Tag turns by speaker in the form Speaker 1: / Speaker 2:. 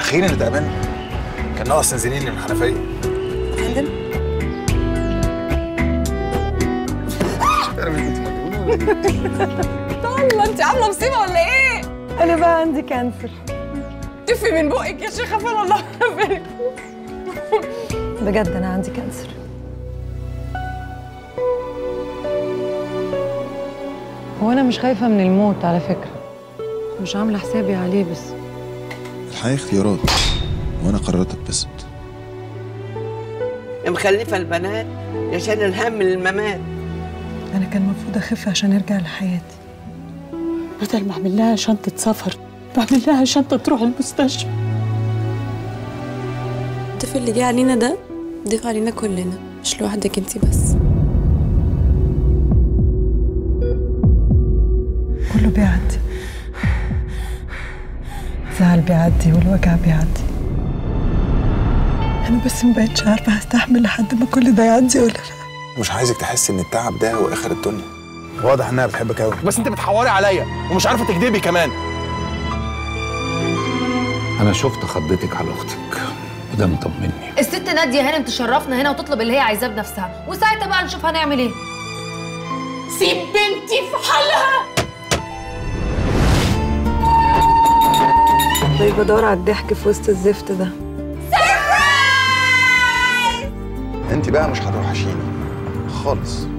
Speaker 1: اخيرا اتقابلنا كان ناقص تنزليني من الحنفيه
Speaker 2: فندم
Speaker 3: الله انت عامله مصيبه ولا ايه؟
Speaker 2: انا بقى عندي كانسر
Speaker 3: تفي من بقك يا شيخه فين الله يعافيك
Speaker 2: بجد انا عندي كانسر هو انا مش خايفه من الموت على فكره مش عامله حسابي عليه بس
Speaker 4: الحياة اختيارات وانا قررت اتبسط
Speaker 5: مخلفة البنات عشان الهم الممات
Speaker 2: انا كان المفروض اخف عشان ارجع لحياتي
Speaker 6: بدل ما اعمل لها شنطه سفر بعمل لها شنطه تروح المستشفى
Speaker 7: الضيف اللي جه علينا ده ضيف علينا كلنا مش لوحدك انتي بس
Speaker 2: كله بيعدي الزعل بيعدي والوجع بيعدي انا بس ما بقتش عارفه هستحمل لحد ما كل ده يعدي ولا لا
Speaker 1: مش عايزك تحس ان التعب ده هو اخر الدنيا واضح انها بتحبك قوي
Speaker 8: بس انت بتحوري عليا ومش عارفه تكدبي كمان
Speaker 9: انا شفت خضتك على اختك وده مطمني
Speaker 10: الست ناديه هانم تشرفنا هنا وتطلب اللي هي عايزاه بنفسها وساعتها بقى نشوف هنعمل ايه
Speaker 6: سيب بنتي في حالها
Speaker 2: طيب بدور على الضحك في وسط الزفت ده
Speaker 1: انت بقى مش هتوحشيني خالص